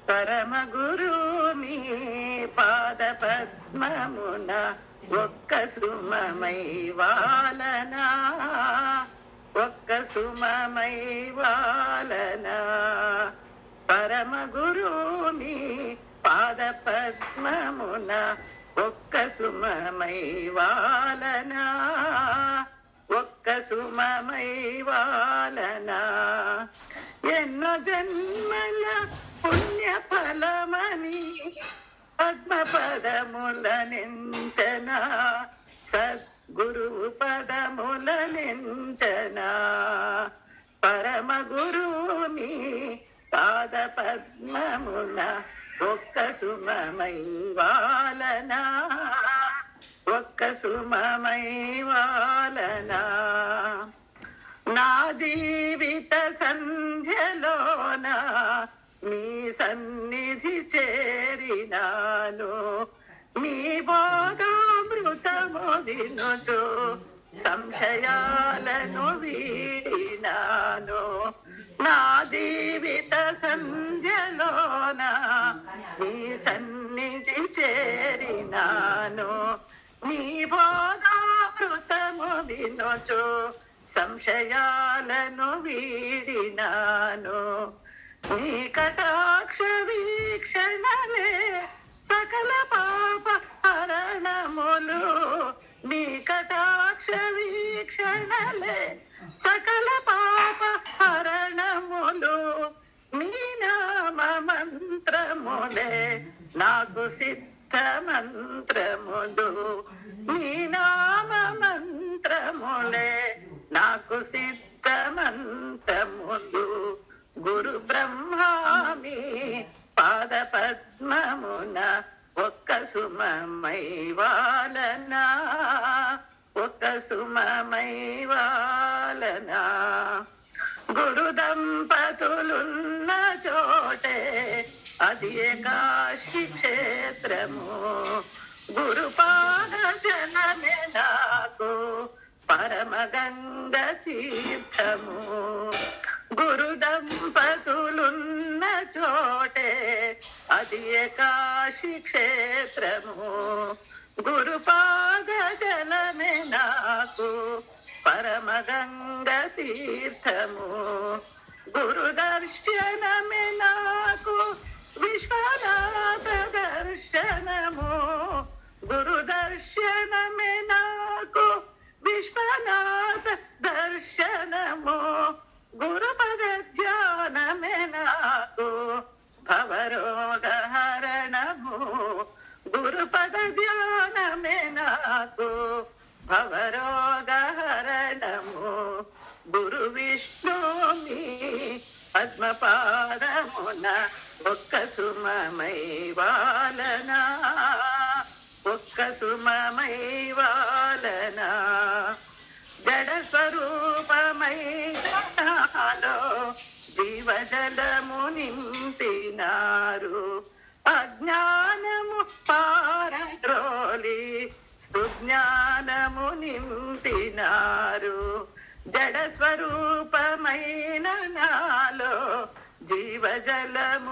పరమ గురు మీ పాద పద్మమున ఒక్క సుమమై వాలనా ఒక్క సుమమై వాలనా పరమ గురు మీ పాద పద్మమున ఒక్క సుమమై వాలనా ఒక్క సుమమై వాలనా ఎన్నో జన్మల పుణ్య ఫలమని పద్మ పదముల నించన సద్గురువు పదముల నించన పరమ గురుమి పాద పద్మమున ఒక్క సుమమై వాలనా ఒక్క సుమమై వాలనా నా జీవిత సంధ్యలోన మీ సన్నిధి చేరినాను మీ బోధామృతము వినుచు సంశయాలను వీడినాను నా జీవిత సంధ్యలోన మీ సన్నిధి చేరినాను నీ బోధామృతము వినుచు సంశయాలను వీడినాను నీ కటాక్ష వీక్షణలే సకల పాప హరణములు నీ కటాక్ష వీక్షణలే సకల పాప హరణములు నీ నామ మంత్రములే నాకు సిద్ధ మంత్రములు నీ నామ మంత్రములే నాకు సిద్ధ మంత్రములు గురు బ్రహ్మామి పాద పద్మమున ఒక్క సుమమై వాలనా ఒక్క సుమమై వాలనా గురు దంపతులున్న చోటే అది కాశీ క్షేత్రము గురు పాద జనమే నాకు పరమ గంగ తీర్థము గురు దంపతులున్న చోటే అది కాశీ క్షేత్రము గురు పాద జలమే నాకు పరమ గంగ తీర్థము గురు దర్శనమే నాకు విశ్వనాథ దర్శనము గురు దర్శనమే నాకు విశ్వనాథ దర్శనము గురుపద ధ్యానమే నాకు భవరోగ హరణము గురుపద ధ్యానమే నాకు భవరోగ హరణము గురు విష్ణుమి పద్మపాదమున ఒక్క సుమమై వాలనా ఒక్క సుమమై వాలనా జడ స్వరూపమై నాలో జీవజలము నింపినారు అజ్ఞానము పారద్రోలి సుజ్ఞానము నింపినారు జడ స్వరూపమైన నాలో జీవజలము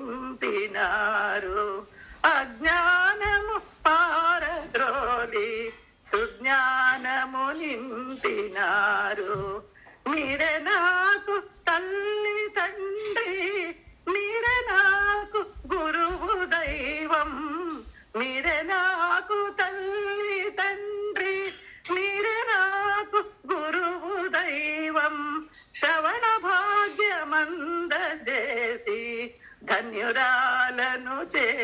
నింపినారు అజ్ఞానము పారద్రోలి సుజ్ఞానము నింపినారు మీరే నాకు తల్లి తండ్రి మీరే నాకు గురువు దైవం మీరే నాకు తల్లి తండ్రి మీరే నాకు గురువు దైవం శ్రవణ భాగ్యమందజేసి ధన్యురాలను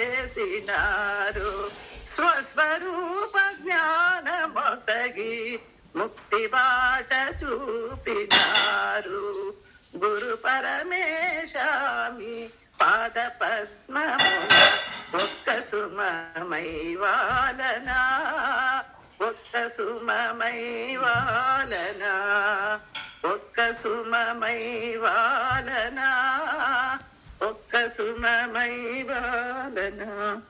చేసినారు స్వస్వరూప జ్ఞానమొసగి ముక్తి బాట చూపినారు గురు పరమేశామి పాద పద్మమున ఒక్క సుమమై వాలనా ఒక్క సుమమై వాలనా ఒక్క సుమమై వాలనా ఒక్క సుమమై వాలనా